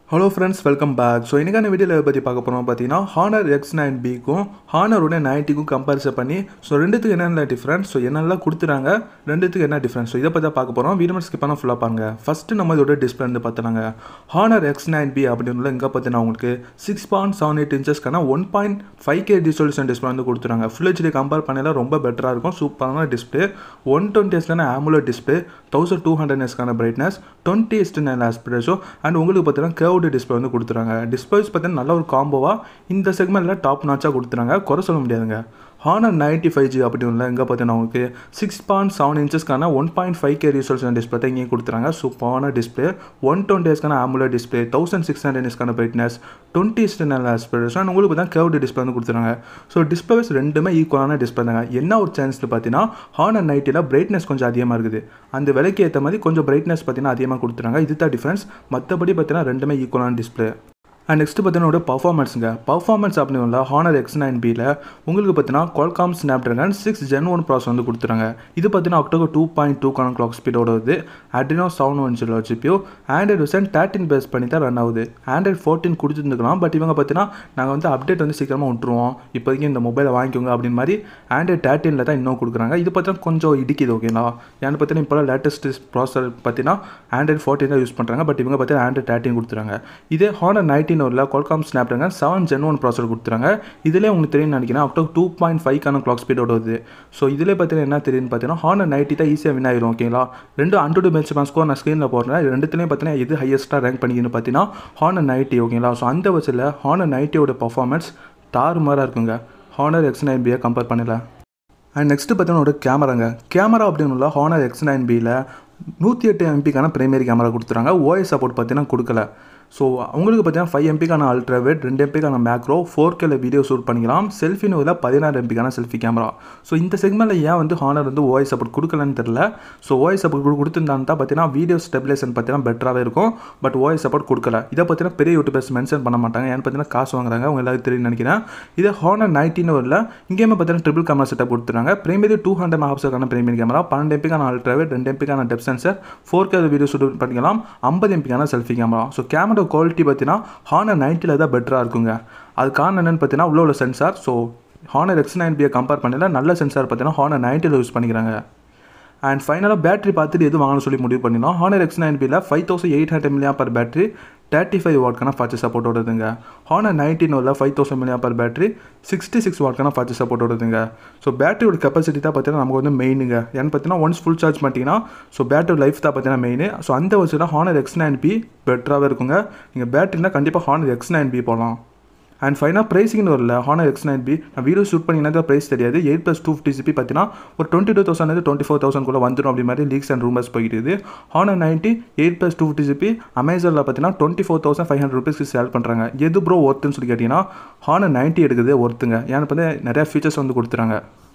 hello friends welcome back so இன்றைக்கான வீடியோவில் பற்றி பார்க்க போகிறோம் பார்த்தீங்கன்னா ஹானர் எக்ஸ் நைன் பிக்கும் ஹானரோட நைன்ட்டிக்கும் கம்பேரிசன் பண்ணி ஸோ ரெண்டுத்துக்கு என்னென்ன டிஃப்ரென்ஸ் ஸோ என்னெல்லாம் கொடுத்துறாங்க ரெண்டுத்துக்கு என்ன டிஃப்ரென்ஸ் ஸோ இதை பற்றி தான் பார்க்க போகிறோம் வீடியோ ஸ்கிப் பண்ணால் ஃபுல்லாக பாருங்க ஃபஸ்ட்டு நம்ம இதோட டிஸ்பிளே வந்து பார்த்துனாங்க ஹானர் எக்ஸ் நைன் பி அப்படின்னு இங்கே பார்த்தீங்கன்னா உங்களுக்கு சிக்ஸ் பாயிண்ட் செவன் எயிட் இன்ச்சஸ்க்கான one point five K resolution display வந்து கொடுத்துறாங்க ஃபுல் ஹெச்டி கம்பேர் பண்ணல ரொம்ப பெட்டராக இருக்கும் சூப்பரான டிஸ்பிளே ஒன் டுவெண்ட்டி எஸ்க்கான AMOLED display thousand two hundred எஸ்க்கான பிரைட்னஸ் டுவெண்ட்டி எஸ்ட் நைன் ஆஸ்பிரேஷோ அண்ட் உங்களுக்கு பார்த்தீங்கன்னா கேர்வ்டு டிஸ்பிளே வந்து கொடுத்துறாங்க டிஸ்பிளேஸ் பார்த்தீங்கன்னா நல்ல ஒரு காம்போவாக இந்த செக்மெண்ட்டில் டாப் நாச்சாக கொடுத்துறாங்க குறை சொல்ல முடியாதுங்க ஹானர் நைன்ட்டி ஃபைவ் ஜி அப்படின்னு எங்கே பார்த்தீங்கன்னா உங்களுக்கு சிக்ஸ் பாயிண்ட் செவன் இன்ச்சஸ்க்கான one point five K resolution display தான் இங்கே கொடுத்துறாங்க சூப்பரான டிஸ்பிளே ஒன் டுவெண்ட்டி எஸ்க்கான AMOLED display thousand six hundred எஸ்க்கான பிரைட்னஸ் டுவெண்ட்டி இஸ்ட் நல்ல ஆஸ்பிரேஷன் உங்களுக்கு தான் கேர்வ்டு டிஸ்பிளே வந்து கொடுத்துறாங்க ஸோ டிஸ்பிளேஸ் ரெண்டுமே ஈக்குவலான டிஸ்பிளே தாங்க என்ன ஒரு சான்ஸ்னு பார்த்தீங்கன்னா ஹானர் நைட்டில் பிரைட்னஸ் கொஞ்சம் அதிகமாக இருக்குது அந்த விலைக்கு ஏற்ற மாதிரி கொஞ்சம் பிரைட்னஸ் பார்த்தீங்கன்னா அதிகமாக கொடுத்துறாங்க இதுதான் டிஃப்ரென்ஸ் மற்றபடி பார்த்தீங்கன்னா ரெண்டுமே ஈக்குவலான டிஸ்பிளே அண்ட் நெக்ஸ்ட் பார்த்தீங்கன்னா பர்ஃபார்மன்ஸுங்க பர்ஃபார்மன்ஸ் அப்படின்னு ஹானர் எக்ஸ் நைன் பியில் உங்களுக்கு பார்த்தீங்கன்னா Qualcomm Snapdragon six gen one process வந்து கொடுத்துறாங்க இது பார்த்தீங்கன்னா அக்டோபர் டூ பாயிண்ட் டூ கான கிளாக் ஸ்பீடோட வருது அட்ரினோ செவன் ஒன் ஜீரோ ஜிபியோ ஆண்ட்ராய்டு வெர்ஷன் தேர்ட்டின் பேஸ் பண்ணி தான் ரன் ஆகுது ஆண்ட்ராய்டு ஃபோர்டீன் கொடுத்துருந்துக்கலாம் பட் இவங்க பார்த்தீங்கன்னா நாங்கள் வந்து அப்டேட் வந்து சீக்கிரமாக விட்டுருவோம் இப்போதைக்கு இந்த மொபைலை வாங்கிக்கோங்க அப்படின்னு மாதிரி ஆண்ட்ராய்டு தேர்ட்டீனில் தான் இன்னும் கொடுக்குறாங்க இது பார்த்தீங்கன்னா கொஞ்சம் இடிக்குது ஓகேங்களா ஏன்னு பார்த்தீங்கன்னா இப்போ லேட்டஸ்ட் ப்ராசர் பார்த்தீங்கன்னா ஆண்ட்ராய்டு ஃபோர்டீன் தான் யூஸ் பண்ணுறாங்க பட் இவங்க பார்த்தீங்கன்னா ஆண்ட்ராய்டு தேர்ட்டின் கொடுத்துறாங்க இதே ஹானர் நைன்டீன் ஒரு Qualcomm Snapdragon seven gen one processor கொடுத்துறாங்க இதிலே உங்களுக்கு தெரியும் நினைக்கிறேன் அக்டோபர் டூ பாயிண்ட் ஃபைவ்க்கான கிளாக் ஸ்பீடோட வருது ஸோ இதில் பார்த்தீங்கன்னா என்ன தெரியுதுன்னு பார்த்தீங்கன்னா ஹானர் நைன்ட்டி தான் ஈஸியாக வின் ஆயிரும் ஓகேங்களா ரெண்டு அன்டு பெஞ்ச் மார்க் ஸ்கோர் நான் ஸ்க்ரீனில் போடுறேன் ரெண்டுத்துலேயும் பார்த்தீங்கன்னா எது ஹையஸ்ட்டாக ரேங்க் பண்ணிக்கணும் பார்த்தீங்கன்னா ஹானர் நைன்ட்டி ஓகேங்களா ஸோ அந்த வச்சில் ஹானர் நைன்ட்டியோட பர்ஃபார்மன்ஸ் தாறுமாறாக இருக்குங்க ஹானர் எக்ஸ் நைன் பியை கம்பேர் பண்ணல அண்ட் நெக்ஸ்ட்டு பார்த்தீங்கன்னா ஒரு கேமராங்க கேமரா அப்படின்னு ஹானர் எக்ஸ் நைன் பியில் நூற்றி எட்டு எம்பிக்கான பிரைமரி கேமரா கொடுத்துறாங்க ஓஎஸ் சப்போர்ட் பார்த்தீங்கன்னா கொடுக்கல ஸோ உங்களுக்கு பார்த்தீங்கன்னா ஃபைவ் எம்பிக்கான அல்ட்ராவேட் ரெண்டு எம்பிக்கான மேக்ரோ ஃபோர் கேல வீடியோ ஷூட் பண்ணிக்கலாம் செல்ஃபி நோவில் பதினாறு எம்பிக்கான செல்ஃபி கேமரா ஸோ இந்த செக்மெண்ட்டில் ஏன் வந்து ஹானர் வந்து ஓஎஸ் சப்போர்ட் கொடுக்கலன்னு தெரில ஸோ ஓஎஸ் சப்போர்ட் கொடுத்துருந்தான்னு தான் பார்த்தீங்கன்னா வீடியோ ஸ்டெபிலேஷன் பார்த்தீங்கன்னா பெட்டராகவே இருக்கும் பட் ஓஎஸ் சப்போர்ட் கொடுக்கல இதை பார்த்தீங்கன்னா பெரிய யூடியூபர்ஸ் மென்ஷன் பண்ண மாட்டாங்க ஏன்னு பார்த்தீங்கன்னா காசு வாங்குறாங்க அவங்க எல்லாரும் தெரியும் நினைக்கிறேன் இதே ஹானர் நைன்டீன் வரல இங்கேயுமே பார்த்தீங்கன்னா ட்ரிபிள் கேமரா செட்டப் கொடுத்துறாங்க பிரைமரி டூ ஹண்ட்ரட் மெகாபிக்சலுக்கான பிரைமரி கேமரா பன்னெண்டு எம்பிக்கான அல்ட்ராவேட் ரெண்டு எம்பிக்கான depth sensor four K video shoot பண்ணிக்கலாம் ஐம்பது எம்பிக்கான selfie camera so camera quality பார்த்தீங்கன்னா ஹானர் நைன்ட்டியில் தான் பெட்டராக இருக்குங்க அது காரணம் என்னென்னு பார்த்தீங்கன்னா உள்ள உள்ள sensor so Honor X nine பியை கம்பேர் பண்ணல நல்ல சென்சார் பார்த்தீங்கன்னா ஹானர் நைன்ட்டியில் யூஸ் பண்ணிக்கிறாங்க அண்ட் ஃபைனலாக பேட்டரி பார்த்துட்டு எது வாங்கணும்னு சொல்லி முடிவு பண்ணிடலாம் ஹானர் எக்ஸ் நைன் பியில் five thousand eight hundred milliampere battery thirty five வாட்க்கான ஃபாஸ்ட் சப்போர்ட் வருதுங்க ஹானர் நைன்டீன் உள்ள five thousand milliampere battery sixty six வாட்க்கான ஃபாஸ்ட் சப்போர்ட் வருதுங்க ஸோ பேட்டரியோட கெப்பாசிட்டி தான் பார்த்தீங்கன்னா நமக்கு வந்து மெயினுங்க ஏன்னு பார்த்தீங்கன்னா ஒன்ஸ் ஃபுல் சார்ஜ் பண்ணிட்டீங்கன்னா ஸோ பேட்டரி லைஃப் தான் பார்த்தீங்கன்னா மெயின் ஸோ அந்த வச்சுதான் ஹானர் எக்ஸ் நைன் பி பெட்டராகவே இருக்குங்க நீங்கள் பேட்டரினா கண்டிப்பாக ஹானர் எக்ஸ் நைன் பி போகலாம் அண்ட் ஃபைனாக ப்ரைஸிங்னு வரல ஹானர் எக்ஸ் நைன் பி நான் வீடியோ ஷூட் பண்ணிங்கன்னா ப்ரைஸ் தெரியாது eight plus two fifty GB பார்த்தீங்கன்னா ஒரு twenty two thousand twenty four thousand கூட வந்துடும் அப்படி மாதிரி லீக்ஸ் அண்ட் ரூமர்ஸ் போயிட்டு இருக்குது Honor ninety eight plus two fifty GB அமேசானில் பார்த்தீங்கன்னா twenty four thousand five hundred ருபீஸ்க்கு சேல் பண்ணுறாங்க எது ப்ரோ ஒர்த்துன்னு சொல்லி கேட்டிங்கன்னா ஹானர் நைன்ட்டி எடுக்குது ஒர்த்துங்க ஏன்னு பார்த்து நிறையா ஃபீச்சர்ஸ் வந்து கொடுத்துறாங்க